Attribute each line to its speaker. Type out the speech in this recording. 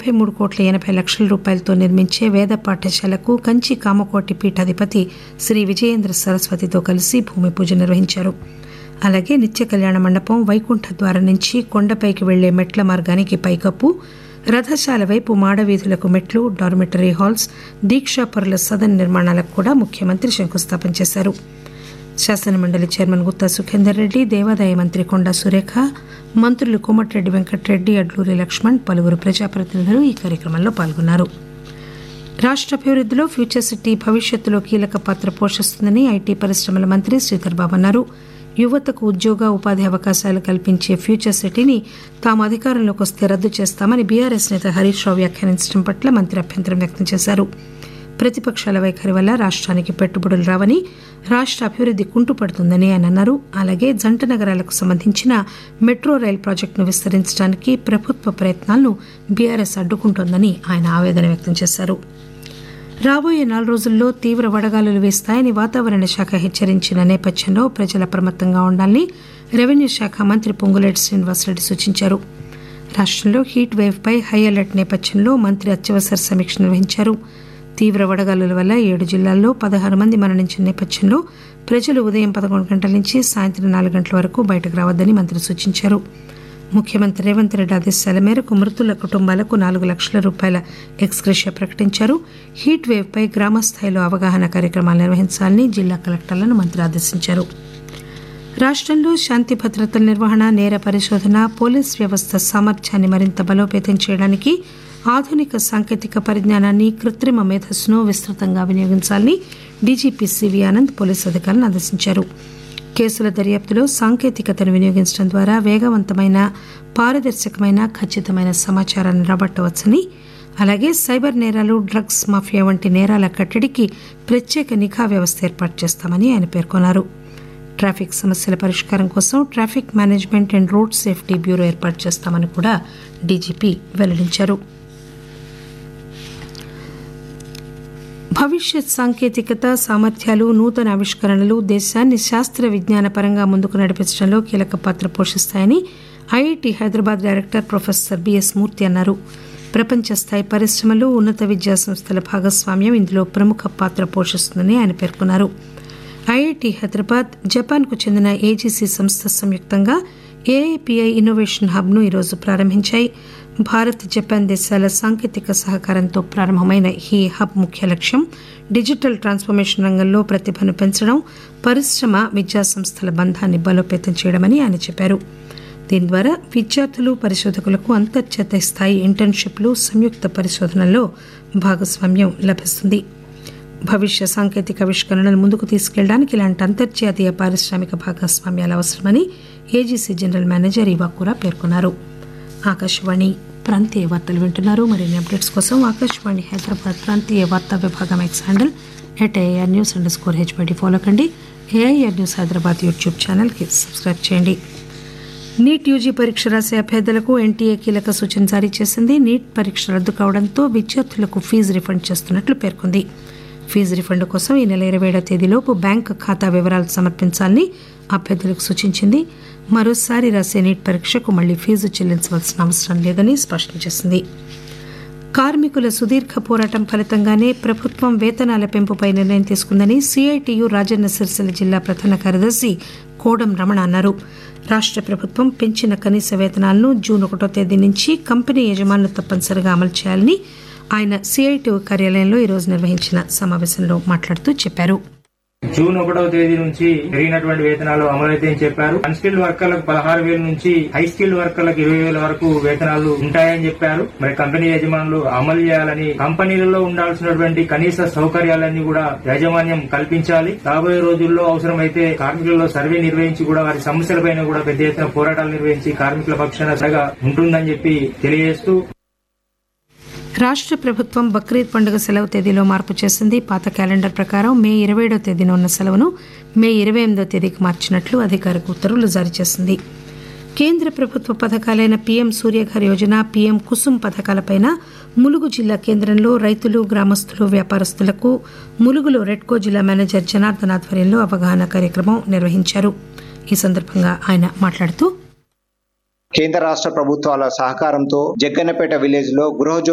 Speaker 1: డెబ్బై మూడు కోట్ల ఎనభై లక్షల రూపాయలతో నిర్మించే వేద పాఠశాలకు కంచి కామకోటి పీఠాధిపతి శ్రీ విజయేంద్ర సరస్వతితో కలిసి భూమి పూజ నిర్వహించారు అలాగే నిత్య కళ్యాణ మండపం వైకుంఠ ద్వారం నుంచి కొండపైకి వెళ్లే మెట్ల మార్గానికి పైకప్పు రథశాల వైపు మాడవీధులకు మెట్లు డార్మిటరీ హాల్స్ దీక్షాపరుల సదన్ నిర్మాణాలకు కూడా ముఖ్యమంత్రి శంకుస్థాపన చేశారు శాసనమండలి చైర్మన్ గుత్తా సుఖేందర్ రెడ్డి దేవాదాయ మంత్రి కొండా సురేఖ మంత్రులు కోమటిరెడ్డి వెంకటరెడ్డి అడ్లూరి లక్ష్మణ్ పలువురు ప్రజాప్రతినిధులు ఈ కార్యక్రమంలో పాల్గొన్నారు రాష్ట్ర అభివృద్ధిలో ఫ్యూచర్ సిటీ భవిష్యత్తులో కీలక పాత్ర పోషిస్తుందని ఐటీ పరిశ్రమల మంత్రి శ్రీధర్ బాబు అన్నారు యువతకు ఉద్యోగ ఉపాధి అవకాశాలు కల్పించే ఫ్యూచర్ సిటీని తాము అధికారంలోకి వస్తే రద్దు చేస్తామని బీఆర్ఎస్ నేత హరీష్ రావు వ్యాఖ్యానించడం పట్ల మంత్రి అభ్యంతరం వ్యక్తం చేశారు ప్రతిపక్షాల వైఖరి వల్ల రాష్ట్రానికి పెట్టుబడులు రావని రాష్ట్ర అభివృద్ధి కుంటుపడుతుందని ఆయన అన్నారు అలాగే జంట నగరాలకు సంబంధించిన మెట్రో రైల్ ప్రాజెక్టును విస్తరించడానికి ప్రభుత్వ ప్రయత్నాలను బీఆర్ఎస్ అడ్డుకుంటోందని ఆయన ఆవేదన వ్యక్తం చేశారు రాబోయే నాలుగు రోజుల్లో తీవ్ర వడగాలులు వీస్తాయని వాతావరణ శాఖ హెచ్చరించిన నేపథ్యంలో ప్రజలు అప్రమత్తంగా ఉండాలని రెవెన్యూ శాఖ మంత్రి పొంగులేటి శ్రీనివాసరెడ్డి సూచించారు రాష్ట్రంలో హీట్ వేవ్ పై హై అలర్ట్ నేపథ్యంలో మంత్రి అత్యవసర సమీక్ష నిర్వహించారు తీవ్ర వడగాలుల వల్ల ఏడు జిల్లాల్లో పదహారు మంది మరణించిన నేపథ్యంలో ప్రజలు ఉదయం పదకొండు గంటల నుంచి సాయంత్రం నాలుగు గంటల వరకు బయటకు రావద్దని మంత్రి సూచించారు ముఖ్యమంత్రి రేవంత్ రెడ్డి ఆదేశాల మేరకు మృతుల కుటుంబాలకు నాలుగు లక్షల రూపాయల ఎక్స్గ్రెషియా ప్రకటించారు హీట్ వేవ్ పై గ్రామ స్థాయిలో అవగాహన కార్యక్రమాలు నిర్వహించాలని జిల్లా కలెక్టర్లను మంత్రి ఆదేశించారు రాష్ట్రంలో శాంతి భద్రతల నిర్వహణ నేర పరిశోధన పోలీస్ వ్యవస్థ సామర్థ్యాన్ని మరింత బలోపేతం చేయడానికి ఆధునిక సాంకేతిక పరిజ్ఞానాన్ని కృత్రిమ మేధస్సును విస్తృతంగా వినియోగించాలని డీజీపీ సివి ఆనంద్ పోలీసు అధికారులను ఆదేశించారు కేసుల దర్యాప్తులో సాంకేతికతను వినియోగించడం ద్వారా వేగవంతమైన పారదర్శకమైన ఖచ్చితమైన సమాచారాన్ని రాబట్టవచ్చని అలాగే సైబర్ నేరాలు డ్రగ్స్ మాఫియా వంటి నేరాల కట్టడికి ప్రత్యేక నిఘా వ్యవస్థ ఏర్పాటు చేస్తామని ఆయన పేర్కొన్నారు ట్రాఫిక్ సమస్యల పరిష్కారం కోసం traffic management and road safety bureau ఏర్పాటు చేస్తామని కూడా డీజీపీ వెల్లడించారు భవిష్యత్ సాంకేతికత సామర్థ్యాలు నూతన ఆవిష్కరణలు దేశాన్ని శాస్త్ర విజ్ఞాన పరంగా ముందుకు నడిపించడంలో కీలక పాత్ర పోషిస్తాయని IIT Hyderabad director professor BS Murthy అన్నారు ప్రపంచ స్థాయి పరిశ్రమలు ఉన్నత విద్యా సంస్థల భాగస్వామ్యం ఇందులో ప్రముఖ పాత్ర పోషిస్తుందని ఆయన పేర్కొన్నారు ఐఐటి హైదరాబాద్ జపాన్కు చెందిన ఏజీసీ సంస్థ సంయుక్తంగా ఏఐపిఐ ఇన్నోవేషన్ హబ్ను ఈరోజు ప్రారంభించాయి భారత్ జపాన్ దేశాల సాంకేతిక సహకారంతో ప్రారంభమైన ఈ హబ్ ముఖ్య లక్ష్యం డిజిటల్ ట్రాన్స్ఫర్మేషన్ రంగంలో ప్రతిభను పెంచడం పరిశ్రమ విద్యా సంస్థల బంధాన్ని బలోపేతం చేయడమని ఆయన చెప్పారు దీని ద్వారా విద్యార్థులు పరిశోధకులకు అంతర్జాతీయ స్థాయి ఇంటర్న్షిప్లు సంయుక్త పరిశోధనల్లో భాగస్వామ్యం లభిస్తుంది భవిష్య సాంకేతిక ఆవిష్కరణలు ముందుకు తీసుకెళ్లడానికి ఇలాంటి అంతర్జాతీయ పారిశ్రామిక భాగస్వామ్యాలు అవసరమని ఏజీసీ జనరల్ మేనేజర్ ఇవాకురా పేర్కొన్నారు ఆకాశవాణి ప్రాంతీయ వార్తలు వింటున్నారు మరిన్ని అప్డేట్స్ కోసం ఆకాశవాణి హైదరాబాద్ ప్రాంతీయ వార్తా విభాగం X handle at AR news underscore హెచ్బడి ఫాలో కండి ఏఐఆర్ న్యూస్ హైదరాబాద్ యూట్యూబ్ ఛానల్కి సబ్స్క్రైబ్ చేయండి నీట్ యూజీ పరీక్ష రాసే అభ్యర్థులకు ఎన్టీఏ కీలక సూచన జారీ చేసింది నీట్ పరీక్ష రద్దు కావడంతో విద్యార్థులకు ఫీజు రిఫండ్ చేస్తున్నట్లు పేర్కొంది ఫీజు రిఫండ్ కోసం ఈ నెల ఇరవై ఏడవ తేదీలోపు బ్యాంక్ ఖాతా వివరాలు సమర్పించాలని అభ్యర్థులకు సూచించింది మరోసారి రాసే నీట్ పరీక్షకు మళ్లీ ఫీజు చెల్లించవలసిన అవసరం లేదని స్పష్టం చేసింది కార్మికుల సుదీర్ఘ పోరాటం ఫలితంగానే ప్రభుత్వం వేతనాల పెంపుపై నిర్ణయం తీసుకుందని సిఐటియు రాజన్న సిరిసిల్ల జిల్లా ప్రధాన కార్యదర్శి కోడం రమణ అన్నారు రాష్ట్ర ప్రభుత్వం పెంచిన కనీస వేతనాలను జూన్ ఒకటో తేదీ నుంచి కంపెనీ యజమానులు తప్పనిసరిగా అమలు చేయాలని ఆయన సిఐటియు కార్యాలయంలో ఈరోజు నిర్వహించిన సమావేశంలో మాట్లాడుతూ చెప్పారు
Speaker 2: జూన్ ఒకటవ తేదీ నుంచి పెరిగినటువంటి వేతనాలు అమలైతాయని చెప్పారు అన్స్కిల్డ్ వర్కర్లకు పదహారు వేల నుంచి హై స్కిల్డ్ వర్కర్లకు ఇరవై వేల వరకు వేతనాలు ఉంటాయని చెప్పారు మరి కంపెనీ యజమానులు అమలు చేయాలని కంపెనీలలో ఉండాల్సినటువంటి కనీస సౌకర్యాలన్నీ కూడా యాజమాన్యం కల్పించాలి రాబోయే రోజుల్లో అవసరమైతే కార్మికులలో సర్వే నిర్వహించి కూడా వారి సమస్యలపైన కూడా పెద్ద ఎత్తున పోరాటాలు నిర్వహించి కార్మికుల పక్షాన సగా ఉంటుందని చెప్పి తెలియజేస్తూ
Speaker 1: రాష్ట్ర ప్రభుత్వం బక్రీద్ పండుగ సెలవు తేదీలో మార్పు చేసింది పాత క్యాలెండర్ ప్రకారం మే ఇరవై ఏడో తేదీన ఉన్న సెలవును మే ఇరవై ఎనిమిదో తేదీకి మార్చినట్లు అధికారిక ఉత్తర్వులు జారీ చేసింది కేంద్ర ప్రభుత్వ పథకాలైన పీఎం సూర్యఘర్ యోజన పీఎం కుసుమ్ పథకాలపైన ములుగు జిల్లా కేంద్రంలో రైతులు గ్రామస్తులు వ్యాపారస్తులకు ములుగులో రెడ్కో జిల్లా మేనేజర్ జనార్దన్ ఆధ్వర్యంలో అవగాహన కార్యక్రమం నిర్వహించారు ఈ సందర్భంగా ఆయన మాట్లాడుతూ
Speaker 3: కేంద్ర రాష్ట్ర ప్రభుత్వాల సహకారంతో జగ్గన్నపేట విలేజ్ లో గృహజ్యోతి